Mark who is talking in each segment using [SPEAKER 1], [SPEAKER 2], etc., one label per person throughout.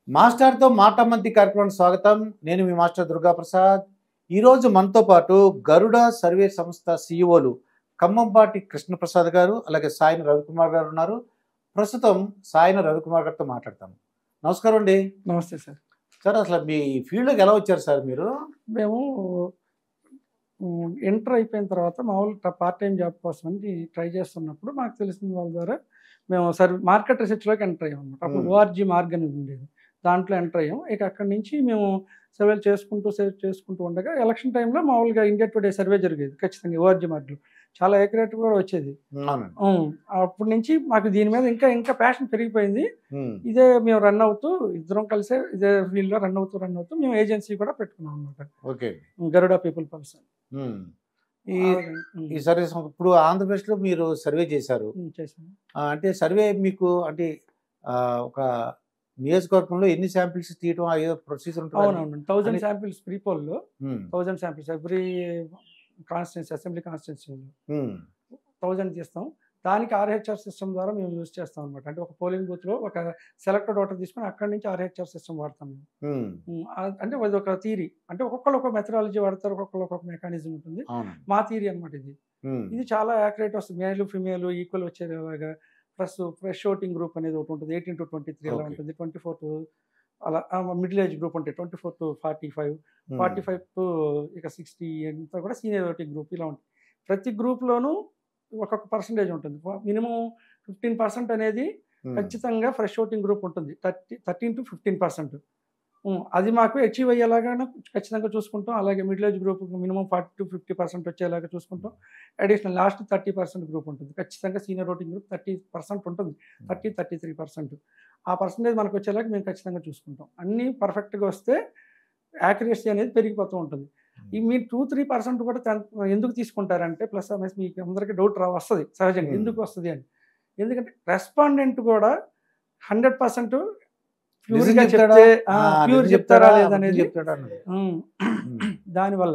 [SPEAKER 1] మాస్టర్తో మాట మంతి కార్యక్రమానికి స్వాగతం నేను మీ మాస్టర్ దుర్గా ప్రసాద్ ఈరోజు మనతో పాటు గరుడ సర్వే సంస్థ సిఇఓలు ఖమ్మంపాటి కృష్ణప్రసాద్ గారు అలాగే సాయిన రవికుమార్ గారు ఉన్నారు ప్రస్తుతం సాయిన రవికుమార్ గారితో మాట్లాడతాం నమస్కారం అండి
[SPEAKER 2] నమస్తే సార్
[SPEAKER 1] సార్ అసలు మీ ఫీల్డ్లోకి ఎలా వచ్చారు సార్ మీరు
[SPEAKER 2] మేము ఎంటర్ అయిపోయిన తర్వాత మామూలు పార్ట్ టైం జాబ్ కోసం అని ట్రై చేస్తున్నప్పుడు మాకు తెలిసిన వాళ్ళ ద్వారా మేము సర్వ్ మార్కెట్ రీసెర్చ్లోకి ఎంటర్ అయ్యాం అనమాట అప్పుడు
[SPEAKER 1] Hmm.
[SPEAKER 2] ఓఆర్జీ మార్గ్ అనేది ఉండేది దాంట్లో ఎంటర్ అయ్యాం ఇక అక్కడి నుంచి మేము సర్వేలు చేసుకుంటూ సేవ్ చేసుకుంటూ ఉండగా ఎలక్షన్ టైంలో మామూలుగా ఇండియా టుడే సర్వే జరిగేది ఖచ్చితంగా ఓఆర్జీ మార్గ్లో చాలా ఎక్యురేట్ కూడా వచ్చేది
[SPEAKER 1] అవునండి
[SPEAKER 2] ఉమ్, అప్పటి నుంచి మాకు దీని మీద ఇంకా ఇంకా ప్యాషన్ పెరిగిపోయింది
[SPEAKER 1] ఉమ్.
[SPEAKER 2] ఇదే మేము రన్ అవుతూ ఇద్దరం కలిసే ఇదే ఫీల్డ్లో రన్ అవుతూ రన్ అవుతూ మేము ఏజెన్సీ కూడా పెట్టుకున్నాం అనమాట
[SPEAKER 1] okay
[SPEAKER 2] Garuda people person
[SPEAKER 1] um. ఈ ఈ సర్వే సం- ఇప్పుడు ఆంధ్రప్రదేశ్లో మీరు సర్వే చేశారు
[SPEAKER 2] చేసాను
[SPEAKER 1] ఆ, అంటే సర్వే మీకు అంటే ఆ, ఒక నియోజకవర్గంలో ఎన్ని శాంపిల్స్ తీయటం అయ్యో ప్రొసీజర్ ఉంటుంది
[SPEAKER 2] అవునవును థౌజండ్
[SPEAKER 1] అని-
[SPEAKER 2] శాంపిల్స్ ప్రీ పోల్లో
[SPEAKER 1] um,
[SPEAKER 2] thousand samples every constituency assembly కాన్స్టిట్యూన్సీలో
[SPEAKER 1] ఉమ్,
[SPEAKER 2] థౌజండ్ తీస్తాం దానికి ఆర్హెచ్ఆర్ సిస్టమ్ ద్వారా మేము యూజ్ చేస్తాం అనమాట అంటే ఒక పోలింగ్ బూత్లో ఒక సెలెక్టెడ్ ఓటర్ తీసుకొని అక్కడి నుంచి ఆర్హెచ్ఆర్ సిస్టమ్ వాడతాం మేము
[SPEAKER 1] ఉమ్,
[SPEAKER 2] ఉమ్, ఆ- అంటే అది ఒక థీరీ అంటే ఒక్కొక్కరు ఒక మెథడాలజీ వాడతారు ఒక్కొక్కరు ఒక్కొక్క మెకానిజం ఉంటుంది
[SPEAKER 1] అవును
[SPEAKER 2] మా థీరీ అనమాట ఇది
[SPEAKER 1] ఉమ్,
[SPEAKER 2] ఇది చాలా యాక్యురేట్ వస్తుంది మేల్ ఫిమేల్ ఈక్వల్ వచ్చేలాగా ప్లస్ ఫ్రెష్ ఓటింగ్ గ్రూప్ అనేది ఒకటి ఉంటుంది ఎయిటీన్ టు ట్వంటీ త్రీ అలా
[SPEAKER 1] Okay.
[SPEAKER 2] ఉంటుంది ట్వంటీ ఫోర్ టు అలా మిడిల్ ఏజ్ గ్రూప్ ఉంటుంది twenty four to forty five
[SPEAKER 1] um,
[SPEAKER 2] forty five to ఇక సిక్స్టీ అంతా కూడా సీనియర్ ఓటింగ్ గ్రూప్ ఇలా ఉంటుంది ప్రతి గ్రూప్లోనూ ఒక్కొక్క పర్సంటేజ్ ఉంటుంది మినిమం ఫిఫ్టీన్ పర్సెంట్ అనేది
[SPEAKER 1] ఉమ్,
[SPEAKER 2] ఖచ్చితంగా ఫ్రెష్ ఓటింగ్ గ్రూప్ ఉంటుంది thirty thirteen to fifteen percent అది మాకు అచీవ్ అయ్యేలాగా ఖచ్చితంగా చూసుకుంటాం అలాగే middle age group minimum forty to fifty percent వచ్చేలాగా చూసుకుంటాం additional last thirty percent group ఉంటుంది ఖచ్చితంగా senior voting group thirty percent ఉంటుంది థర్టీ థర్టీ త్రీ పర్సెంట్ ఆ పర్సంటేజ్ మనకు వచ్చేలాగా మేము ఖచ్చితంగా చూసుకుంటాం అన్నీ పర్ఫెక్ట్గా వస్తే యాక్యురసీ అనేది పెరిగిపోతూ ఉంటుంది ఈ మీరు టూ త్రీ పర్సెంట్ కూడా తెన్- ఎందుకు తీసుకుంటారంటే ప్లస్ మైనస్ మీకు అందరికీ డౌట్ రా వస్తుంది సహజంగా
[SPEAKER 1] Hmm.
[SPEAKER 2] ఎందుకు వస్తుంది అని ఎందుకంటే రెస్పాండెంట్ కూడా హండ్రెడ్ పర్సెంట్
[SPEAKER 1] నిజం
[SPEAKER 2] ప్యూర్గా
[SPEAKER 1] చెప్తాడా?
[SPEAKER 2] చెప్తే
[SPEAKER 1] ఆ,
[SPEAKER 2] ప్యూర్
[SPEAKER 1] నిజం
[SPEAKER 2] చెప్తారా
[SPEAKER 1] అబద్ధం
[SPEAKER 2] లేదనేది
[SPEAKER 1] చెప్తాడా అన్నది.
[SPEAKER 2] ఉమ్,
[SPEAKER 1] ఉమ్.
[SPEAKER 2] దానివల్ల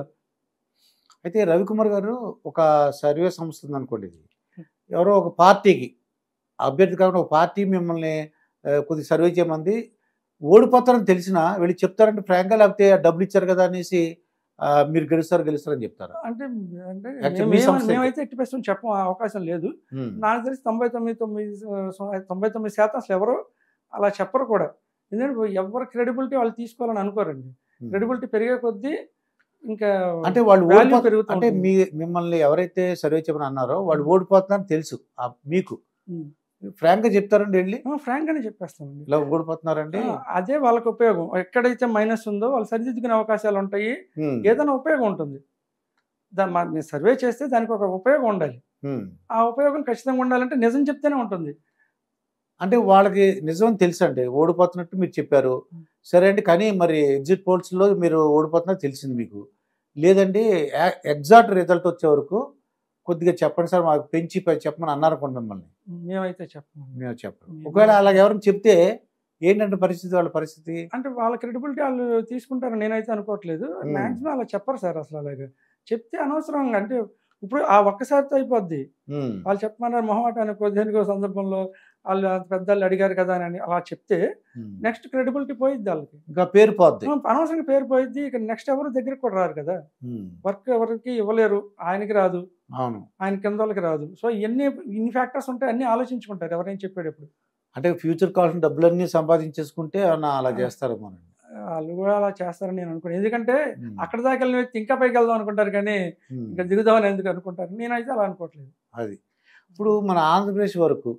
[SPEAKER 1] అయితే రవికుమార్ గారు ఒక సర్వే సంస్థ ఉంది అనుకోండి ఇది ఎవరో ఒక పార్టీకి అభ్యర్థి కాకుండా ఒక పార్టీ మిమ్మల్ని ఆ, కొద్దిగా సర్వే చేయమంది ఓడిపోతారని తెలిసినా వీళ్ళు చెప్తారంటే ఫ్రాంక్గా లేకపోతే డబ్బులు ఇచ్చారు కదా అనేసి ఆ, మీరు గెలుస్తారు గెలుస్తారని చెప్తారు
[SPEAKER 2] అంటే అంటే
[SPEAKER 1] Actually,
[SPEAKER 2] మేము-
[SPEAKER 1] మీ
[SPEAKER 2] మేము-
[SPEAKER 1] సంస్థ అయితే.
[SPEAKER 2] మేమైతే ఎట్టి పర్సెంట్ చెప్పం ఆ అవకాశం లేదు
[SPEAKER 1] ఉమ్,
[SPEAKER 2] నాకు తెలిసి తొంభై తొమ్మిది తొమ్మిది స- తొంభై తొమ్మిది శాతం అసలు ఎవరు అలా చెప్పరు కూడా ఎందుకంటే ఎవరు క్రెడిబిలిటీ వాళ్ళు తీసుకోవాలని అనుకోరండి
[SPEAKER 1] ఉమ్.
[SPEAKER 2] క్రెడిబిలిటీ పెరిగే కొద్దీ ఇంకా
[SPEAKER 1] అంటే వాళ్ళు
[SPEAKER 2] value
[SPEAKER 1] ఓడిపో
[SPEAKER 2] పెరుగుతూ
[SPEAKER 1] అంటే
[SPEAKER 2] ఉంటుంది.
[SPEAKER 1] మీ మిమ్మల్ని ఎవరైతే సర్వే చేయమని అన్నారో వాళ్ళు ఓడిపోతున్నారని తెలుసు ఆ, మీకు
[SPEAKER 2] ఉమ్.
[SPEAKER 1] ఫ్రాంక్గా చెప్తారండి వెళ్ళి
[SPEAKER 2] ఆ, ఫ్రాంక్ గానే చెప్పేస్తామండి
[SPEAKER 1] ఇలా ఓడిపోతున్నారండి
[SPEAKER 2] ఆ, అదే వాళ్ళకి ఉపయోగం ఎక్కడైతే మైనస్ ఉందో వాళ్ళు సరిదిద్దుకునే అవకాశాలు ఉంటాయి
[SPEAKER 1] ఉమ్,
[SPEAKER 2] ఏదైనా ఉపయోగం ఉంటుంది దా మా మీరు సర్వే చేస్తే దానికి ఒక ఉపయోగం ఉండాలి
[SPEAKER 1] ఉమ్.
[SPEAKER 2] ఆ ఉపయోగం ఖచ్చితంగా ఉండాలంటే నిజం చెప్తేనే ఉంటుంది
[SPEAKER 1] అంటే వాళ్ళకి నిజం తెలుసు అండి ఓడిపోతున్నట్టు మీరు చెప్పారు సరే అండి కానీ మరి ఎగ్జిట్ పోల్స్లో మీరు ఓడిపోతున్నట్టు తెలిసింది మీకు లేదండి ఎగ్జాక్ట్ రిజల్ట్ వచ్చే వరకు కొద్దిగా చెప్పండి సార్ మాకు పెంచి పై చెప్పమని అన్నారు అనుకోండి మిమ్మల్ని
[SPEAKER 2] మేమైతే చెప్పము
[SPEAKER 1] మేము చెప్పరు ఒకవేళ అలాగ ఎవరైనా చెప్తే ఏంటంటే పరిస్థితి వాళ్ళ పరిస్థితి
[SPEAKER 2] అంటే వాళ్ళ క్రెడిబిలిటీ వాళ్ళు తీసుకుంటారు నేనైతే అనుకోవట్లేదు
[SPEAKER 1] Hmm.
[SPEAKER 2] మాక్సిమం అలా చెప్పరు సార్ అసలు అలాగే చెప్తే అనవసరంగా అంటే ఇప్పుడు ఆ ఒక్కసారితో అయిపోద్ది
[SPEAKER 1] ఉమ్,
[SPEAKER 2] వాళ్ళు చెప్పమన్నారు మొహమాట అనుకో దేనికో సందర్భంలో వాళ్ళు అంత పెద్దలు అడిగారు కదా అని అలా చెప్తే
[SPEAKER 1] ఉమ్.
[SPEAKER 2] నెక్స్ట్ క్రెడిబిలిటీ పోయిద్ది వాళ్ళకి
[SPEAKER 1] ఇంకా పేరు పోద్ది
[SPEAKER 2] అనవసరంగా పేరు పోయిద్ది ఇక నెక్స్ట్ ఎవరు దగ్గరికి కూడా రారు కదా
[SPEAKER 1] ఉమ్,
[SPEAKER 2] వర్క్ ఎవరికి ఇవ్వలేరు ఆయనకి రాదు
[SPEAKER 1] అవును
[SPEAKER 2] ఆయన కింద వాళ్ళకి రాదు సో ఇవన్నీ ఇన్ని ఫ్యాక్టర్స్ ఉంటాయి అన్ని ఆలోచించుకుంటారు ఎవరైనా చెప్పేటప్పుడు
[SPEAKER 1] అంటే ఫ్యూచర్ కావాల్సిన డబ్బులన్నీ సంపాదించేసుకుంటే ఏమన్నా అలా చేస్తారేమో
[SPEAKER 2] వాళ్ళు కూడా అలా చేస్తారని నేను అనుకున్నాను ఎందుకంటే అక్కడ దాకా వెళ్ళిన వ్యక్తి ఇంకా పైకి వెళ్దాం అనుకుంటారు కానీ ఇంకా దిగుదామని ఎందుకు అనుకుంటారు నేనైతే అలా అనుకోవట్లేదు
[SPEAKER 1] అది ఇప్పుడు మన ఆంధ్రప్రదేశ్ వరకు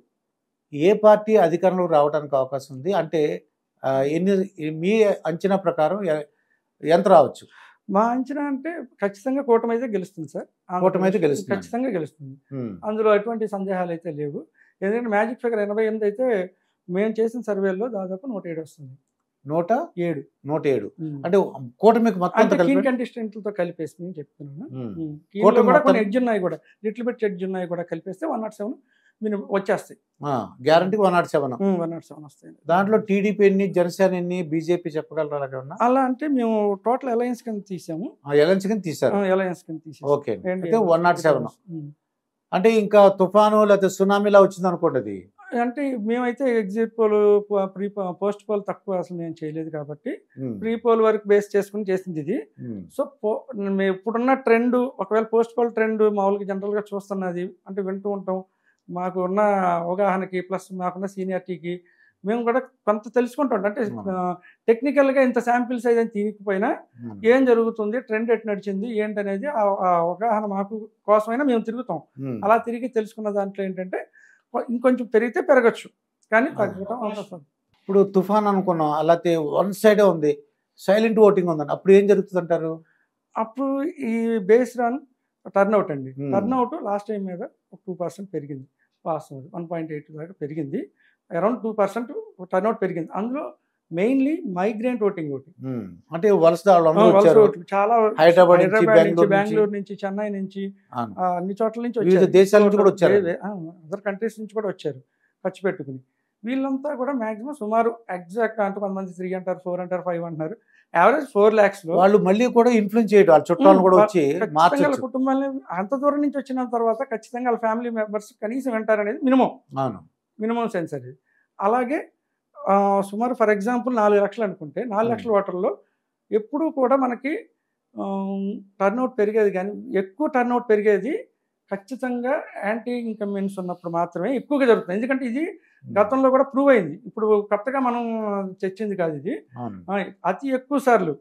[SPEAKER 1] ఏ పార్టీ అధికారంలోకి రావడానికి అవకాశం ఉంది అంటే ఆ, ఎన్ని మీ అంచనా ప్రకారం ఎ- ఎంత రావచ్చు
[SPEAKER 2] మా అంచనా అంటే ఖచ్చితంగా కూటమి అయితే గెలుస్తుంది సార్
[SPEAKER 1] కూటమి అయితే గెలుస్తుంది.
[SPEAKER 2] ఖచ్చితంగా గెలుస్తుంది
[SPEAKER 1] ఉమ్,
[SPEAKER 2] అందులో ఎటువంటి సందేహాలు అయితే లేవు ఎందుకంటే మ్యాజిక్ ఫిగర్ ఎనభై ఎనిమిది అయితే మేము చేసిన సర్వేలో దాదాపు నూట ఏడు వస్తుంది
[SPEAKER 1] నూట
[SPEAKER 2] ఏడు
[SPEAKER 1] నూట ఏడు
[SPEAKER 2] ఉమ్.
[SPEAKER 1] అంటే కూటమికి మొత్తం
[SPEAKER 2] అంటే
[SPEAKER 1] అంతా
[SPEAKER 2] కీన్
[SPEAKER 1] కలిపి
[SPEAKER 2] కంటెస్టెంట్లతో కలిపేసి నేను చెప్తున్నాను
[SPEAKER 1] ఉమ్,
[SPEAKER 2] ఉమ్.
[SPEAKER 1] కూటమి
[SPEAKER 2] కీన్లో కూడా
[SPEAKER 1] మొత్తం-
[SPEAKER 2] కొన్ని ఎడ్జ్ ఉన్నాయి కూడా లిటిల్ బిట్ ఎడ్జ్ ఉన్నాయి కూడా కలిపేస్తే వన్ నాట్ సెవెన్ మీరు వచ్చేస్తాయి
[SPEAKER 1] ఆ, guarantee one not seven
[SPEAKER 2] one not seven వస్తాయి
[SPEAKER 1] దాంట్లో టీడీపీ ఎన్ని జనసేన ఎన్ని బీజేపీ చెప్పగలరా అలాగే ఉన్నా
[SPEAKER 2] అలా అంటే మేము టోటల్ అలయన్స్ కింద తీసాము
[SPEAKER 1] ఎలన్స్ కింద తీశారు
[SPEAKER 2] అలయన్స్ కింద తీసాము
[SPEAKER 1] ఓకే
[SPEAKER 2] ఏంటి?
[SPEAKER 1] అయితే వన్ నాట్ సెవెన్
[SPEAKER 2] ఉమ్.
[SPEAKER 1] అంటే ఇంకా తుఫాను లేకపోతే సునామీలా వచ్చింది అనుకోండి అది
[SPEAKER 2] అంటే మేమైతే exit poll pre post poll తక్కువ అసలు మేము చేయలేదు కాబట్టి
[SPEAKER 1] ఉమ్,
[SPEAKER 2] ప్రీ పోల్ వరకు బేస్ చేసుకుని చేసింది ఇది
[SPEAKER 1] ఉమ్,
[SPEAKER 2] సో పో మేము ఇప్పుడున్న ట్రెండ్ ఒకవేళ పోస్ట్ పోల్ ట్రెండ్ మామూలుగా జనరల్గా చూస్తున్నది అంటే వింటూ ఉంటాం మాకు ఉన్న అవగాహనకి ప్లస్ మాకున్న సీనియారిటీకి మేము కూడా కొంత తెలుసుకుంటాం అంటే టెక్నికల్గా ఇంత శాంపిల్ సైజ్ అని తీయకపోయినా
[SPEAKER 1] ఉమ్,
[SPEAKER 2] ఏం జరుగుతుంది ట్రెండ్ ఎటు నడిచింది ఏంటనేది ఆ ఆ అవగాహన మాకు కోసమైనా మేము తిరుగుతాం
[SPEAKER 1] ఉమ్.
[SPEAKER 2] అలా తిరిగి తెలుసుకున్న దాంట్లో ఏంటంటే కొ- ఇంకొంచెం పెరిగితే పెరగచ్చు కానీ తగ్గటం అవసరం
[SPEAKER 1] ఇప్పుడు తుఫాన్ అనుకున్నాం అలాగే వన్ సైడే ఉంది సైలెంట్ ఓటింగ్ ఉందండి అప్పుడు ఏం జరుగుతుంది అంటారు
[SPEAKER 2] అప్పుడు ఈ బేస్ రన్ టర్న్అవుట్ అండి
[SPEAKER 1] Hmm.
[SPEAKER 2] టర్న్అవుట్ లాస్ట్ టైం మీద ఒక టూ పర్సెంట్ పెరిగింది పాస్ వన్ పాయింట్ ఎయిట్ దాకా పెరిగింది అరౌండ్ టూ పర్సెంట్ టర్న్అవుట్ పెరిగింది అందులో మెయిన్లీ మైగ్రెంట్ ఓటింగ్ ఒకటి
[SPEAKER 1] ఉమ్, అంటే వలస దాడులు అందరూ
[SPEAKER 2] వలస
[SPEAKER 1] వచ్చారు
[SPEAKER 2] ఓట్లు చాలా
[SPEAKER 1] హైదరాబాద్ నుంచి,
[SPEAKER 2] హైదరాబాద్ నుంచి
[SPEAKER 1] బెంగళూరు నుంచి.
[SPEAKER 2] బెంగళూరు నుంచి చెన్నై నుంచి
[SPEAKER 1] అవును.
[SPEAKER 2] ఆ, అన్ని చోట్ల నుంచి
[SPEAKER 1] వివిధ
[SPEAKER 2] వచ్చారు
[SPEAKER 1] దేశాల నుంచి కూడా వచ్చారు
[SPEAKER 2] అదర్ కంట్రీస్ నుంచి కూడా వచ్చారు ఖర్చు పెట్టుకుని వీళ్ళంతా కూడా మాక్సిమం సుమారు ఎగ్జాక్ట్ అంటే కొంతమంది త్రీ అంటారు ఫోర్ అంటారు ఫైవ్ అంటున్నారు యావరేజ్ ఫోర్ ల్యాక్స్ లో
[SPEAKER 1] వాళ్ళు మళ్ళీ కూడా ఇన్ఫ్లుయెన్స్ చేయడం వాళ్ళ చుట్టాలను కూడా
[SPEAKER 2] ఉమ్,
[SPEAKER 1] వచ్చి
[SPEAKER 2] ఖచ్చితంగా వాళ్ళ
[SPEAKER 1] మార్చచ్చు
[SPEAKER 2] కుటుంబాన్ని అంత దూరం నుంచి వచ్చిన తర్వాత ఖచ్చితంగా వాళ్ళ ఫ్యామిలీ మెంబర్స్ కనీసం వింటారు అనేది మినిమం
[SPEAKER 1] అవును
[SPEAKER 2] మినిమం సెన్స్ అది అలాగే ఆ, సుమారు ఫర్ ఎగ్జాంపుల్ నాలుగు లక్షలు అనుకుంటే నాలుగు
[SPEAKER 1] Hmm.
[SPEAKER 2] లక్షల ఓటర్లో ఎప్పుడూ కూడా మనకి టర్న్అవుట్ పెరిగేది కానీ ఎక్కువ టర్న్అవుట్ పెరిగేది ఖచ్చితంగా యాంటీ ఇన్కమ్మెన్స్ ఉన్నప్పుడు మాత్రమే ఎక్కువగా జరుగుతుంది ఎందుకంటే ఇది గతంలో కూడా ప్రూవ్ అయింది ఇప్పుడు కొత్తగా మనం తెచ్చింది కాదు ఇది
[SPEAKER 1] అవును
[SPEAKER 2] ఆ, అతి ఎక్కువ సార్లు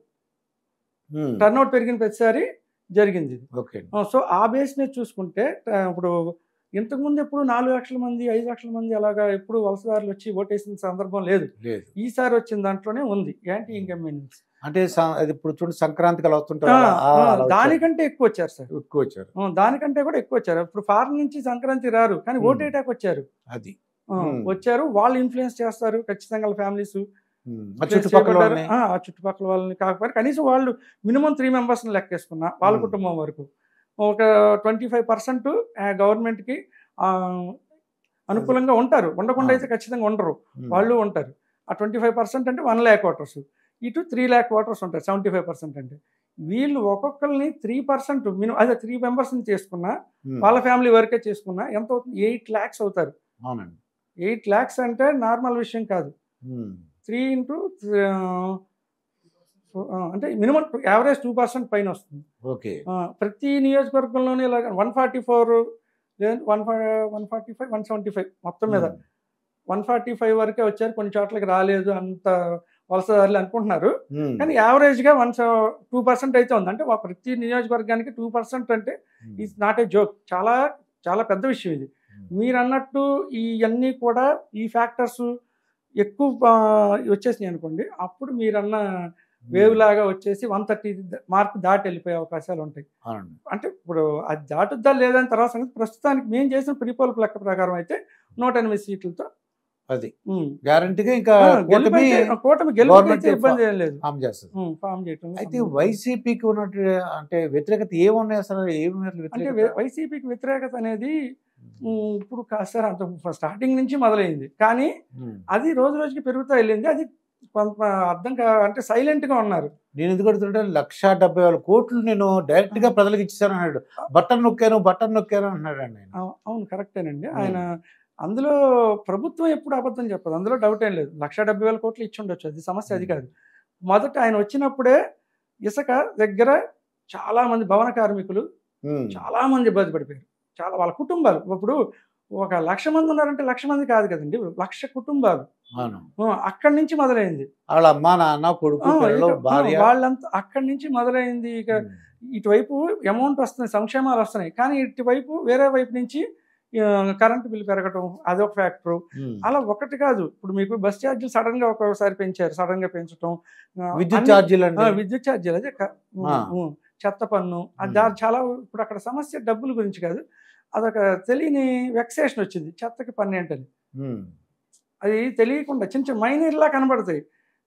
[SPEAKER 1] ఉమ్,
[SPEAKER 2] టర్న్అవుట్ పెరిగిన ప్రతిసారి జరిగింది ఇది
[SPEAKER 1] ఓకే
[SPEAKER 2] ఆ, సో ఆ బేస్ మీద చూసుకుంటే ఆ, ఇప్పుడు ఇంతకుముందు ఎప్పుడు నాలుగు లక్షల మంది ఐదు లక్షల మంది అలాగా ఎప్పుడు వలసదారులు వచ్చి ఓటేసిన సందర్భం లేదు
[SPEAKER 1] లేదు
[SPEAKER 2] ఈసారి వచ్చిన దాంట్లోనే ఉంది యాంటీ ఇన్కంబెన్స్
[SPEAKER 1] అంటే స- అది ఇప్పుడు చూడండి సంక్రాంతికి అలా వస్తుంటారు అలా- ఆ, అలా వచ్చారు.
[SPEAKER 2] దానికంటే ఎక్కువ వచ్చారు సార్
[SPEAKER 1] ఎక్కువ వచ్చారు
[SPEAKER 2] ఆ, దానికంటే కూడా ఎక్కువ వచ్చారు ఇప్పుడు ఫారెన్ నుంచి సంక్రాంతి రారు కానీ
[SPEAKER 1] Hmm.
[SPEAKER 2] ఓటేటాకు వచ్చారు
[SPEAKER 1] అది
[SPEAKER 2] ఆ,
[SPEAKER 1] Hmm.
[SPEAKER 2] వచ్చారు వాళ్ళు ఇన్ఫ్లుయెన్స్ చేస్తారు ఖచ్చితంగా వాళ్ళ ఫ్యామిలీస్
[SPEAKER 1] ఉమ్, ఆ చుట్టుపక్కల వాళ్ళని
[SPEAKER 2] ఆ చుట్టుపక్కల వాళ్ళని కాకపోతే కనీసం వాళ్ళు మినిమం త్రీ మెంబర్స్ని లెక్కేసుకున్నా వాళ్ళ
[SPEAKER 1] Hmm.
[SPEAKER 2] కుటుంబం వరకు ఒక ట్వంటీ ఫైవ్ పర్సెంట్ గవర్నమెంట్కి అనుకూలంగా ఉంటారు ఉండకుండా అయితే ఖచ్చితంగా ఉండరు
[SPEAKER 1] ఉమ్,
[SPEAKER 2] వాళ్ళు ఉంటారు ఆ ట్వంటీ ఫైవ్ పర్సెంట్ అంటే వన్ ల్యాక్ ఓటర్స్ ఇటు త్రీ ల్యాక్ ఓటర్స్ ఉంటారు సెవెంటీ ఫైవ్ పర్సెంట్ అంటే వీళ్ళు ఒక్కొక్కరిని త్రీ పర్సెంట్ మినిమం అదే త్రీ మెంబర్స్ని చేసుకున్నా
[SPEAKER 1] ఉమ్,
[SPEAKER 2] వాళ్ళ ఫ్యామిలీ వరకే చేసుకున్నా ఎంత అవుతుంది ఎయిట్ ల్యాక్స్ అవుతారు
[SPEAKER 1] అవునండి
[SPEAKER 2] ఎయిట్ ల్యాక్స్ అంటే నార్మల్ విషయం కాదు
[SPEAKER 1] ఉమ్,
[SPEAKER 2] త్రీ ఇంటూ అంటే మినిమం యావరేజ్ టూ పర్సెంట్ పైన వస్తుంది
[SPEAKER 1] ఓకే
[SPEAKER 2] ఆ, ప్రతి నియోజకవర్గంలోనే ఇలా one forty four one one forty five one seventy five మొత్తం మీద
[SPEAKER 1] ఉమ్,
[SPEAKER 2] వన్ ఫార్టీ ఫైవ్ వరకే వచ్చారు కొన్ని చోట్లకి రాలేదు అంత వలసదారులు అనుకుంటున్నారు
[SPEAKER 1] ఉమ్,
[SPEAKER 2] కానీ యావరేజ్గా వన్ టూ పర్సెంట్ అయితే ఉంది అంటే వా- ప్రతి నియోజకవర్గానికి టూ పర్సెంట్ అంటే
[SPEAKER 1] um,
[SPEAKER 2] is not a joke చాలా చాలా పెద్ద విషయం ఇది మీరు అన్నట్టు ఇవన్నీ కూడా ఈ ఫ్యాక్టర్స్ ఎక్కువ ఆ, వచ్చేసినాయి అనుకోండి అప్పుడు మీరన్న వేవ్ లాగా వచ్చేసి వన్ థర్టీ మార్క్ దాటి వెళ్ళిపోయే అవకాశాలు ఉంటాయి
[SPEAKER 1] అవునండి
[SPEAKER 2] అంటే ఇప్పుడు అది దాటుద్దా లేదని తర్వాత సంగతి ప్రస్తుతానికి మేము చేసిన ప్రీపోల్ లెక్క ప్రకారం అయితే నూట ఎనిమిది సీట్లతో
[SPEAKER 1] అది
[SPEAKER 2] ఉమ్.
[SPEAKER 1] గ్యారంటీగా ఇంకా
[SPEAKER 2] ఆ,
[SPEAKER 1] కూటమి
[SPEAKER 2] గెలుపైతే- కూటమి
[SPEAKER 1] గవర్నమెంట్
[SPEAKER 2] గెలిపైతే ఇబ్బంది ఏం లేదు
[SPEAKER 1] ఫామ్ చేస్తుంది
[SPEAKER 2] ఉమ్, ఫామ్ చేయటం
[SPEAKER 1] అయితే వైసీపీకి ఉన్నట్టు అంటే వ్యతిరేకత ఏమున్నాయి అసలు ఏమి
[SPEAKER 2] అంటే
[SPEAKER 1] వ్యతిరేకత
[SPEAKER 2] వై- వైసీపీకి వ్యతిరేకత అనేది ఉమ్, ఇప్పుడు కాస్త అంత స్టార్టింగ్ నుంచి మొదలైంది కానీ
[SPEAKER 1] ఉమ్.
[SPEAKER 2] అది రోజు రోజుకి పెరుగుతూ వెళ్ళింది అది కొంత అర్థం కా అంటే silent గా ఉన్నారు
[SPEAKER 1] నేను ఎందుకు అడుగుతుంటే లక్ష డెబ్బై వేల కోట్లు నేను డైరెక్ట్ గా ప్రజలకు ఇచ్చాను అన్నాడు బటన్ నొక్కాను బటన్ నొక్కాను అంటున్నాడు అండి ఆయన
[SPEAKER 2] అవు- అవును కరెక్టేనండి
[SPEAKER 1] ఉమ్.
[SPEAKER 2] ఆయన అందులో ప్రభుత్వం ఎప్పుడు అబద్ధం చెప్పదు అందులో డౌట్ ఏం లేదు లక్ష డెబ్బై వేల కోట్లు ఇచ్చి ఉండొచ్చు అది సమస్య అది
[SPEAKER 1] ఉమ్.
[SPEAKER 2] కాదు మొదట ఆయన వచ్చినప్పుడే ఇసుక దగ్గర చాలా మంది భవన కార్మికులు
[SPEAKER 1] ఉమ్.
[SPEAKER 2] చాలా మంది ఇబ్బంది పడిపోయారు చాలా వాళ్ళ కుటుంబాలు ఇప్పుడు ఒక లక్ష మంది ఉన్నారంటే లక్ష మంది కాదు కదండి లక్ష కుటుంబాలు
[SPEAKER 1] అవును
[SPEAKER 2] ఆ, అక్కడి నుంచి మొదలైంది
[SPEAKER 1] వాళ్ళ అమ్మ నాన్న కొడుకు
[SPEAKER 2] ఆ,
[SPEAKER 1] పిల్లలు
[SPEAKER 2] ఇక, ఆ,
[SPEAKER 1] భార్య
[SPEAKER 2] వాళ్ళంతా అక్కడి నుంచి మొదలైంది ఇక
[SPEAKER 1] ఉమ్.
[SPEAKER 2] ఇటువైపు అమౌంట్ వస్తుంది సంక్షేమాలు వస్తున్నాయి కానీ ఇటువైపు వేరే వైపు నుంచి ఆ, కరెంటు బిల్లు పెరగటం అదొక ఫ్యాక్టర్
[SPEAKER 1] ఉమ్.
[SPEAKER 2] అలా ఒకటి కాదు ఇప్పుడు మీకు బస్ ఛార్జీలు సడన్ గా ఒక్కొక్కసారి పెంచారు సడన్ గా పెంచడం ఆ,
[SPEAKER 1] విద్యుత్
[SPEAKER 2] అన్ని-
[SPEAKER 1] ఛార్జీలు
[SPEAKER 2] ఆ,
[SPEAKER 1] అండి
[SPEAKER 2] విద్యుత్ ఛార్జీలు అదే క- ఉ-
[SPEAKER 1] ఆ.
[SPEAKER 2] ఉ, చెత్త పన్ను అది
[SPEAKER 1] ఉమ్.
[SPEAKER 2] దా- చాలా ఇప్పుడు అక్కడ సమస్య డబ్బుల గురించి కాదు అదొక తెలియని వెక్సేషన్ వచ్చింది చెత్తకి పన్ను ఏంటని
[SPEAKER 1] ఉమ్.
[SPEAKER 2] అది తెలియకుండా చిన్న చిన్న మైనర్లా కనబడతాయి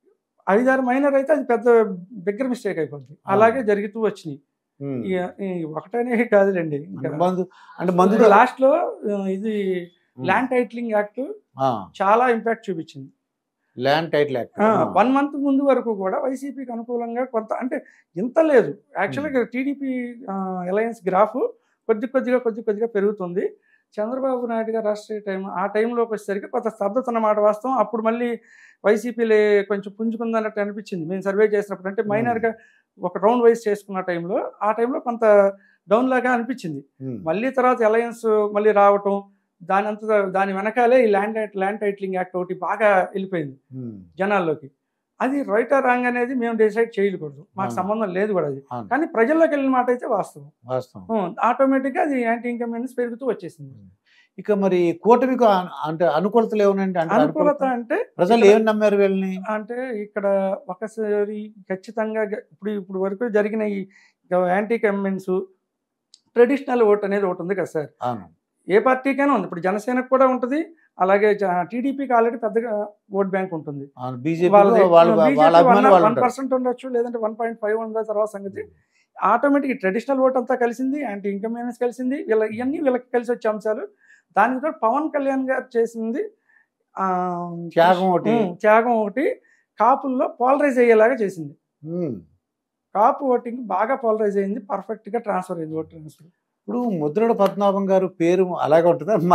[SPEAKER 2] ఐదారు మైనర్ అయితే అది పెద్ద బిగ్గర మిస్టేక్ అయిపోద్ది అలాగే జరుగుతూ వచ్చినాయి
[SPEAKER 1] ఉమ్.
[SPEAKER 2] ఈ- ఈ ఒకటనే కాదులేండి ఇంకా
[SPEAKER 1] అంటే మందు అంటే మందు
[SPEAKER 2] ఇప్పుడు లాస్ట్ లో ఆ, ఇది
[SPEAKER 1] ఉమ్.
[SPEAKER 2] ల్యాండ్ టైటిలింగ్ యాక్ట్
[SPEAKER 1] ఆ,
[SPEAKER 2] చాలా ఇంపాక్ట్ చూపించింది
[SPEAKER 1] land title act
[SPEAKER 2] one month ముందు వరకు కూడా వైసీపీకి అనుకూలంగా కొంత అంటే ఇంత లేదు యాక్చువల్గా టీడీపీ అలయన్స్ గ్రాఫ్ కొద్ది కొద్దిగా కొద్ది కొద్దిగా పెరుగుతుంది చంద్రబాబు నాయుడు గారు రాష్ట్రీయ టైం ఆ టైంలోకి వచ్చేసరికి కొంత స్తబ్దత అన్నమాట వాస్తవం అప్పుడు మళ్ళీ వైసీపీలే కొంచెం పుంజుకుందన్నట్టు అనిపించింది మేము సర్వే చేసినప్పుడు అంటే మైనర్గా ఒక రౌండ్ వైజ్ చేసుకున్న టైంలో ఆ టైంలో కొంత డౌన్ లాగా అనిపించింది
[SPEAKER 1] ఉమ్,
[SPEAKER 2] మళ్ళీ తర్వాత అలయన్స్ మళ్ళీ రావటం దాని అంత దాని వెనకాలే ఈ ల్యాండ్ ల్యాండ్ టైటిలింగ్ యాక్ట్ ఒకటి బాగా వెళ్ళిపోయింది
[SPEAKER 1] ఉమ్,
[SPEAKER 2] జనాల్లోకి అది రైట్ ఆర్ రాంగ్ అనేది మేము డిసైడ్ చేయకూడదు మాకు
[SPEAKER 1] అవును.
[SPEAKER 2] సంబంధం లేదు కూడా అది
[SPEAKER 1] అవును.
[SPEAKER 2] కానీ ప్రజల్లోకి వెళ్ళిన మాట అయితే వాస్తవం
[SPEAKER 1] వాస్తవం
[SPEAKER 2] ఆటోమేటిక్గా అది యాంటీ ఇన్కమెన్స్ పెరుగుతూ వచ్చేసింది
[SPEAKER 1] ఇక మరి కూటమికి అను- అంటే అనుకూలతలు ఏమనండి అంటే
[SPEAKER 2] అనుకూలత
[SPEAKER 1] అనుకూలత
[SPEAKER 2] అంటే
[SPEAKER 1] ప్రజలు ఏం నమ్మారు వీళ్ళని
[SPEAKER 2] అంటే ఇక్కడ ఒకసారి ఖచ్చితంగా గ- ఇప్పుడు ఇప్పుడు వరకు జరిగిన ఈ యాంటీ కమెన్స్ ట్రెడిషనల్ ఓట్ అనేది ఒకటి ఉంది కదా సార్
[SPEAKER 1] అవును
[SPEAKER 2] ఏ పార్టీకైనా ఉంది ఇప్పుడు జనసేనకు కూడా ఉంటుంది అలాగే టీడీపీకి ఆల్రెడీ పెద్దగా ఓట్ బ్యాంక్ ఉంటుంది
[SPEAKER 1] అవును బీజేపీ
[SPEAKER 2] వాళ్ళది
[SPEAKER 1] వాళ్ళు వాళ్ళ అభిమానులు వాళ్ళు
[SPEAKER 2] వన్
[SPEAKER 1] ఉంటారు
[SPEAKER 2] పర్సెంట్ ఉండొచ్చు లేదంటే వన్ పాయింట్ ఫైవ్ ఉన్న తర్వాత సంగతి ఆటోమేటిక్ ట్రెడిషనల్ ఓట్ అంతా కలిసింది యాంటీ ఇన్కమెన్స్ కలిసింది వీళ్ళ ఇవన్నీ వీళ్ళకి కలిసి వచ్చే అంశాలు దానికి కూడా పవన్ కళ్యాణ్ గారు చేసింది ఆ,
[SPEAKER 1] త్యాగం ఒకటి.
[SPEAKER 2] ఉమ్, త్యాగం ఒకటి కాపుల్లో పోలరైజ్ అయ్యేలాగా చేసింది
[SPEAKER 1] ఉమ్.
[SPEAKER 2] కాపు ఓటింగ్ బాగా పోలరైజ్ అయింది పర్ఫెక్ట్ గా ట్రాన్స్ఫర్ అయింది ఓట్ ట్రాన్స్ఫర్
[SPEAKER 1] ఇప్పుడు ముద్రగడ పద్మనాభం గారు పేరు అలాగే ఉంటుందా మా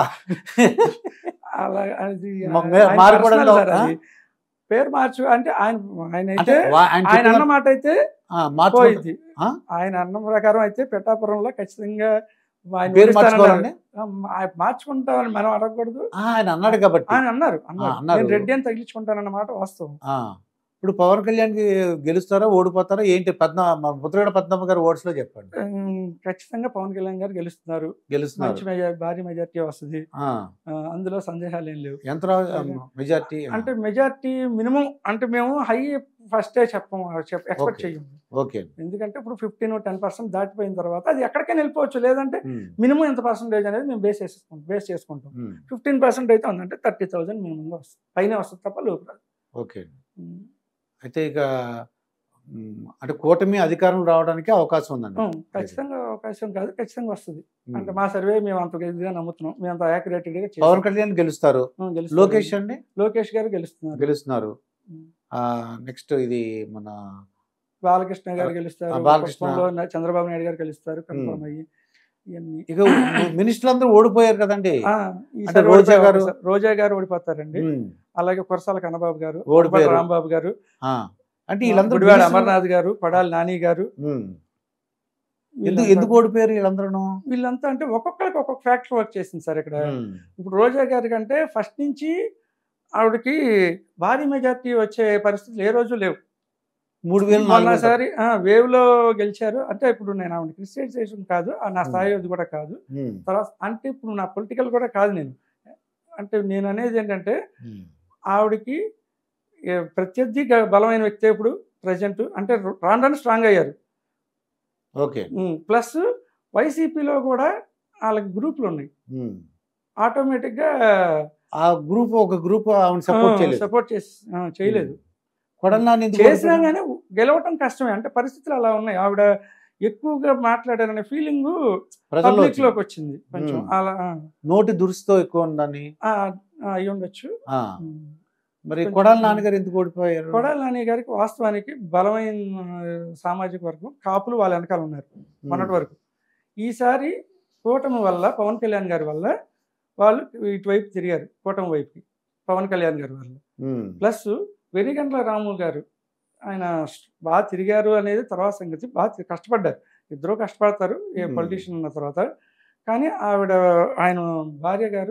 [SPEAKER 2] అలా అది
[SPEAKER 1] మ- మే-
[SPEAKER 2] ఆయన
[SPEAKER 1] మారిపోవడం
[SPEAKER 2] personal సార్
[SPEAKER 1] ఆ?
[SPEAKER 2] అది. పేరు మార్చు అంటే ఆయన ఆయన
[SPEAKER 1] అంటే
[SPEAKER 2] అయితే
[SPEAKER 1] వా- ఆయన
[SPEAKER 2] ఆయన
[SPEAKER 1] చెప్పిన-
[SPEAKER 2] అన్న మాట అయితే
[SPEAKER 1] ఆ, మార్చుకుంటా-
[SPEAKER 2] పోయింది
[SPEAKER 1] ఆ?
[SPEAKER 2] ఆయన అన్న ప్రకారం అయితే పెట్టాపురంలో ఖచ్చితంగా ఆయన
[SPEAKER 1] పేరు
[SPEAKER 2] ఓడిస్తానన్నారు.
[SPEAKER 1] మార్చుకోవాలండి
[SPEAKER 2] ఆ, ఆయన మార్చుకుంటామని మనం అడగకూడదు
[SPEAKER 1] ఆ, ఆయన అన్నాడు కాబట్టి
[SPEAKER 2] ఆయన అన్నారు అన్నారు
[SPEAKER 1] అన్నారు.
[SPEAKER 2] నేను రెడ్డి అని తగిలించుకుంటానన్న మాట వాస్తవం
[SPEAKER 1] ఆ. ఇప్పుడు పవన్ కళ్యాణ్ కి గెలుస్తారా ఓడిపోతారా ఏంటి పద్మ మన ముద్రగడ పద్మనాభ గారు ఓట్స్ లో చెప్పండి
[SPEAKER 2] ఉమ్, ఖచ్చితంగా పవన్ కళ్యాణ్ గారు గెలుస్తున్నారు
[SPEAKER 1] గెలుస్తున్నారు
[SPEAKER 2] మంచి మెజార్ భారీ మెజార్టీ వస్తుంది
[SPEAKER 1] ఆ.
[SPEAKER 2] ఆ, అందులో సందేహాలు ఏం లేవు
[SPEAKER 1] ఎంత మెజార్టీ
[SPEAKER 2] అంటే మెజార్టీ మినిమం అంటే మేము హై ఫస్టే చెప్పము ఎక్స్పెక్ట్
[SPEAKER 1] Okay.
[SPEAKER 2] చెయ్యము
[SPEAKER 1] ఓకే
[SPEAKER 2] ఎందుకంటే ఇప్పుడు ఫిఫ్టీన్ టెన్ పర్సెంట్ దాటిపోయిన తర్వాత అది ఎక్కడికైనా వెళ్ళిపోవచ్చు లేదంటే
[SPEAKER 1] ఉమ్,
[SPEAKER 2] మినిమం ఎంత పర్సెంటేజ్ అనేది మేము బేస్ చేసుకుంటాం బేస్ చేసుకుంటాం
[SPEAKER 1] ఉమ్,
[SPEAKER 2] ఫిఫ్టీన్ పర్సెంట్ అయితే ఉందంటే థర్టీ థౌసండ్ మినిమంగా వస్తుంది పైన వస్తుంది తప్ప లోపు రాదు.
[SPEAKER 1] Okay
[SPEAKER 2] um.
[SPEAKER 1] అయితే ఇక ఉమ్, అంటే కూటమి అధికారం రావడానికి అవకాశం ఉందండి
[SPEAKER 2] ఉమ్, ఖచ్చితంగా అవకాశం కాదు ఖచ్చితంగా వస్తుంది
[SPEAKER 1] ఉమ్.
[SPEAKER 2] అంటే మా సర్వే మేము అంత ఇదిగా నమ్ముతున్నాం మేము అంత యాక్యురేటెడ్ గా చేసాం.
[SPEAKER 1] పవన్ కళ్యాణ్ గెలుస్తారు
[SPEAKER 2] ఉమ్, గెలుస్తారు.
[SPEAKER 1] లోకేష్ అండి
[SPEAKER 2] లోకేష్ గారు గెలుస్తున్నారు
[SPEAKER 1] గెలుస్తున్నారు
[SPEAKER 2] ఉమ్.
[SPEAKER 1] నెక్స్ట్ ఇది మన
[SPEAKER 2] బాలకృష్ణ గారు గెలుస్తారు
[SPEAKER 1] ఆ, బాలకృష్ణ.
[SPEAKER 2] పుష్పంలో నా- చంద్రబాబు నాయుడు గారు గెలుస్తారు కన్ఫర్మ్ అయ్యి ఇవన్నీ
[SPEAKER 1] ఇక మినిస్టర్లు అందరూ ఓడిపోయారు కదండి
[SPEAKER 2] ఆ, ఈసారి
[SPEAKER 1] రోజా
[SPEAKER 2] ఓడిపోయారు
[SPEAKER 1] గారు-
[SPEAKER 2] సార్. రోజా గారు ఓడిపోతారండి
[SPEAKER 1] ఉమ్,
[SPEAKER 2] అలాగే కురసాల కన్నబాబు గారు
[SPEAKER 1] ఓడిపోయారు.
[SPEAKER 2] కొరపాటి రాంబాబు గారు
[SPEAKER 1] ఆ. అంటే వీళ్ళందరూ
[SPEAKER 2] గుడివాడ
[SPEAKER 1] మినిస్టర్లు-
[SPEAKER 2] అమర్నాథ్ గారు పడాలి నాని గారు
[SPEAKER 1] ఉమ్. ఎందుకు
[SPEAKER 2] వీళ్ళంతా-
[SPEAKER 1] ఎందుకు ఓడిపోయారు వీళ్ళందరూ
[SPEAKER 2] వీళ్ళంతా అంటే ఒక్కొక్కరికి ఒక్కొక్క ఫ్యాక్టర్ వర్క్ చేసింది సార్ ఇక్కడ ఇప్పుడు రోజా గారి కంటే ఫస్ట్ నుంచి ఆవిడకి భారీ మెజార్టీ వచ్చే పరిస్థితులు ఏ రోజు లేవు
[SPEAKER 1] మూడు వేలు నాలుగు వేలు
[SPEAKER 2] మొన్నసారి వేవ్ లో గెలిచారు అంటే ఇప్పుడు నేను ఆవిడ క్రిస్టియన్ కాదు ఆ నా స్థాయి అది కూడా కాదు
[SPEAKER 1] ఉమ్,
[SPEAKER 2] తర్వాత అంటే ఇప్పుడు నా పొలిటికల్ కూడా కాదు నేను అంటే నేను అనేది ఏంటంటే
[SPEAKER 1] ఉమ్,
[SPEAKER 2] ఆవిడకి ఏ, ప్రత్యర్థి గ- బలమైన వ్యక్తి ఇప్పుడు ప్రజెంట్ అంటే రాను రాను స్ట్రాంగ్ అయ్యారు
[SPEAKER 1] ఓకే
[SPEAKER 2] ప్లస్ వైసీపీలో కూడా వాళ్ళకి గ్రూపులు ఉన్నాయి
[SPEAKER 1] ఉమ్.
[SPEAKER 2] ఆటోమేటిక్గా
[SPEAKER 1] ఆ గ్రూప్ ఒక గ్రూప్ ఆవిడ సపోర్ట్ చేయలేదు
[SPEAKER 2] సపోర్ట్ చేసి ఆ, చేయలేదు
[SPEAKER 1] కొడన్నా ఎందుకు
[SPEAKER 2] చేసినా
[SPEAKER 1] ఓడిపోయారు?
[SPEAKER 2] కానీ గెలవటం కష్టమే అంటే పరిస్థితులు అలా ఉన్నాయి ఆవిడ ఎక్కువగా మాట్లాడారనే ఫీలింగ్
[SPEAKER 1] ప్రజల్లో
[SPEAKER 2] పబ్లిక్
[SPEAKER 1] వచ్చింది.
[SPEAKER 2] లోకి వచ్చింది కొంచెం
[SPEAKER 1] మ్మ్.
[SPEAKER 2] అలా ఆ,
[SPEAKER 1] నోటి దురుసుతో ఎక్కువ ఉందని
[SPEAKER 2] ఆ, ఆ, అయి ఉండొచ్చు
[SPEAKER 1] ఆ.
[SPEAKER 2] మ్మ్.
[SPEAKER 1] మరి
[SPEAKER 2] కొంచెం-
[SPEAKER 1] కొడాల నాన్నగారు ఎందుకు ఓడిపోయారు
[SPEAKER 2] కొడాలి నాని గారికి వాస్తవానికి బలమైన ఆ, సామాజిక వర్గం కాపులు వాళ్ళ వెనకాల ఉన్నారు
[SPEAKER 1] ఉమ్,
[SPEAKER 2] మొన్నటి వరకు ఈసారి కూటమి వల్ల పవన్ కళ్యాణ్ గారి వల్ల వాళ్ళు ఇటువైపు తిరిగారు కూటమి వైపుకి పవన్ కళ్యాణ్ గారి వల్ల
[SPEAKER 1] ఉమ్,
[SPEAKER 2] ప్లస్ వెనిగండ్ల రాము గారు ఆయన బాగా తిరిగారు అనేది తర్వాత సంగతి బాగా తి- కష్టపడ్డారు ఇద్దరు కష్టపడతారు ఏ
[SPEAKER 1] Hmm.
[SPEAKER 2] పొలిటీషియన్ ఉన్న తర్వాత కానీ ఆవిడ ఆయన భార్య గారు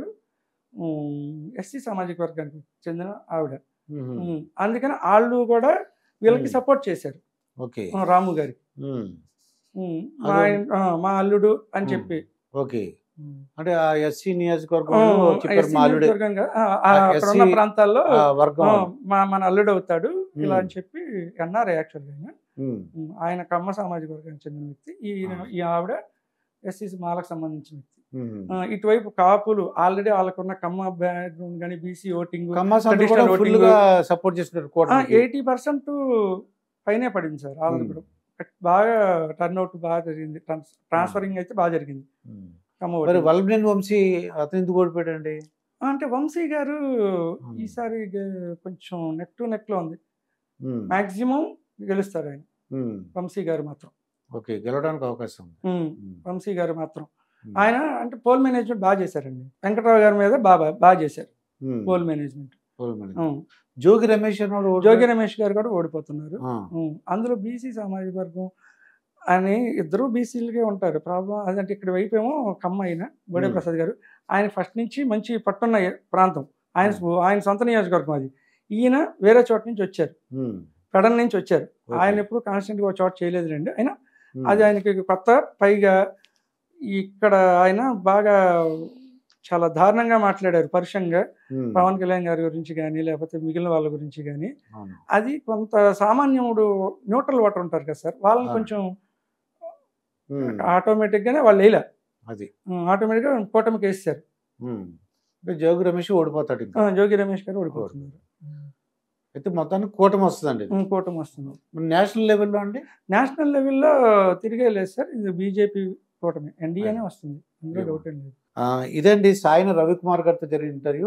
[SPEAKER 2] ఎస్సీ సామాజిక వర్గానికి చెందిన ఆవిడ
[SPEAKER 1] ఉమ్,
[SPEAKER 2] ఉమ్, అందుకని వాళ్ళు కూడా వీళ్ళకి
[SPEAKER 1] Hmm.
[SPEAKER 2] సపోర్ట్ చేశారు
[SPEAKER 1] ఓకే
[SPEAKER 2] ఆ, రాము గారికి
[SPEAKER 1] ఉమ్,
[SPEAKER 2] ఉమ్, మా
[SPEAKER 1] అదే.
[SPEAKER 2] ఆయన- ఆ, మా అల్లుడు అని
[SPEAKER 1] Hmm.
[SPEAKER 2] చెప్పి
[SPEAKER 1] ఓకే
[SPEAKER 2] ఉమ్.
[SPEAKER 1] అంటే ఆ ఎస్సీ నియోజకవర్గం
[SPEAKER 2] ఆ,
[SPEAKER 1] చెప్పారు
[SPEAKER 2] ఎస్సీ
[SPEAKER 1] మా అల్లుడే
[SPEAKER 2] నియోజకవర్గంగా, ఆ, ఆ,
[SPEAKER 1] ఆ,
[SPEAKER 2] అక్కడ ఉన్న
[SPEAKER 1] ఎస్సీ
[SPEAKER 2] ప్రాంతాల్లో
[SPEAKER 1] ఆ వర్గం
[SPEAKER 2] ఆ, మా మన అల్లుడు అవుతాడు ఇలా
[SPEAKER 1] Hmm.
[SPEAKER 2] అని చెప్పి అన్నారు యాక్చువల్గా ఆయన.
[SPEAKER 1] ఉమ్,
[SPEAKER 2] ఉమ్, ఆయన కమ్మ సామాజిక వర్గానికి చెందిన వ్యక్తి ఈ
[SPEAKER 1] ఆ.
[SPEAKER 2] ఈ ఆవిడ ఎస్సీసీ మాలకు సంబంధించిన వ్యక్తి
[SPEAKER 1] ఉమ్.
[SPEAKER 2] ఆ, ఇటువైపు కాపులు ఆల్రెడీ వాళ్ళకున్న కమ్మ బ్యాక్గ్రౌండ్ కానీ బీసీ ఓటింగ్
[SPEAKER 1] కమ్మాస్ అందరూ కూడా
[SPEAKER 2] traditional
[SPEAKER 1] ఫుల్ గా సపోర్ట్ చేస్తున్నారు కూటమికి.
[SPEAKER 2] ఎయిటీ పర్సెంట్ పైనే పడింది సార్ ఆల్రెడీ
[SPEAKER 1] ఉమ్.
[SPEAKER 2] కూడా బాగా టర్న్ అవుట్ బాగా జరిగింది ట్రాన్స్ఫరింగ్ అయితే బాగా జరిగింది
[SPEAKER 1] ఉమ్.
[SPEAKER 2] కమ్మ
[SPEAKER 1] మరి
[SPEAKER 2] ఓటింగ్.
[SPEAKER 1] వల్బనేని వంశీ అతను ఎందుకు ఓడిపోయాడండి
[SPEAKER 2] అంటే వంశీ గారు
[SPEAKER 1] ఉమ్.
[SPEAKER 2] ఈసారి గె- కొంచెం నెక్ టు నెక్ లో ఉంది
[SPEAKER 1] ఉమ్,
[SPEAKER 2] మాక్సిమం గెలుస్తారు ఆయన
[SPEAKER 1] ఉమ్,
[SPEAKER 2] వంశీ గారు మాత్రం
[SPEAKER 1] ఓకే గెలవడానికి అవకాశం ఉంది
[SPEAKER 2] ఉమ్,
[SPEAKER 1] ఉమ్,
[SPEAKER 2] వంశీ గారు మాత్రం ఆయన అంటే పోల్ మేనేజ్మెంట్ బాగా చేశారండి వెంకటరావు గారి మీద బాగా బాగా చేశారు
[SPEAKER 1] ఉమ్.
[SPEAKER 2] Poll management
[SPEAKER 1] poll manage.
[SPEAKER 2] ఉం.
[SPEAKER 1] జోగి రమేష్ అన్నాడు ఓడిపోయాడు.
[SPEAKER 2] జోగి రమేష్ గారు కూడా ఓడిపోతున్నారు
[SPEAKER 1] ఆ,
[SPEAKER 2] ఉం. అందులో బీసీ సామాజిక వర్గం అని ఇద్దరు బీసీలకే ఉంటారు ప్రాబ్లం అదంటే ఇక్కడ వైపు ఏమో కమ్మ అయిన బోడే
[SPEAKER 1] Hmm.
[SPEAKER 2] ప్రసాద్ గారు ఆయన ఫస్ట్ నుంచి మంచి పట్టున్న ప్రాంతం ఆయన ఆయన సొంత నియోజకవర్గం అది ఈయన వేరే చోట నుంచి వచ్చారు
[SPEAKER 1] ఉమ్.
[SPEAKER 2] పెడన్ నుంచి వచ్చారు
[SPEAKER 1] ఓకే.
[SPEAKER 2] ఆయన ఎప్పుడు కాన్స్టెంట్గా ఒక చోట చేయలేదులేండి అయినా
[SPEAKER 1] ఉమ్.
[SPEAKER 2] అది ఆయనకి కొత్త పైగా ఇక్కడ ఆయన బాగా చాలా దారుణంగా మాట్లాడారు పరుషంగా
[SPEAKER 1] ఉమ్.
[SPEAKER 2] పవన్ కళ్యాణ్ గారి గురించి కానీ లేకపోతే మిగిలిన వాళ్ళ గురించి కానీ
[SPEAKER 1] అవును.
[SPEAKER 2] అది కొంత సామాన్యముడు న్యూట్రల్ వాటర్ ఉంటారు కదా సార్ వాళ్ళని
[SPEAKER 1] ఆ.
[SPEAKER 2] కొంచెం
[SPEAKER 1] ఉమ్.
[SPEAKER 2] ఆటోమేటిక్గానే వాళ్ళు వేయలే
[SPEAKER 1] అది
[SPEAKER 2] ఆటోమేటిక్గా కూటమికి వేస్తారు
[SPEAKER 1] ఉమ్. అంటే జోగి రమేష్ ఓడిపోతాడు ఇంకా
[SPEAKER 2] ఆ, జోగి రమేష్ గారు ఓడిపోతున్నారు
[SPEAKER 1] అయితే మొత్తానికి కూటమి వస్తుందండి ఇది.
[SPEAKER 2] ఉమ్, కూటమి వస్తుంది
[SPEAKER 1] మరి నేషనల్ లెవెల్లో అండి
[SPEAKER 2] నేషనల్ లెవెల్లో తిరిగే లేదు సార్ ఇది బీజేపీ కూటమి ఎన్డీఏనే వస్తుంది అందులో
[SPEAKER 1] ఏమో.
[SPEAKER 2] డౌట్ ఏం లేదు
[SPEAKER 1] ఆ, ఇదండి సాయిన రవికుమార్ గారితో జరిగిన ఇంటర్వ్యూ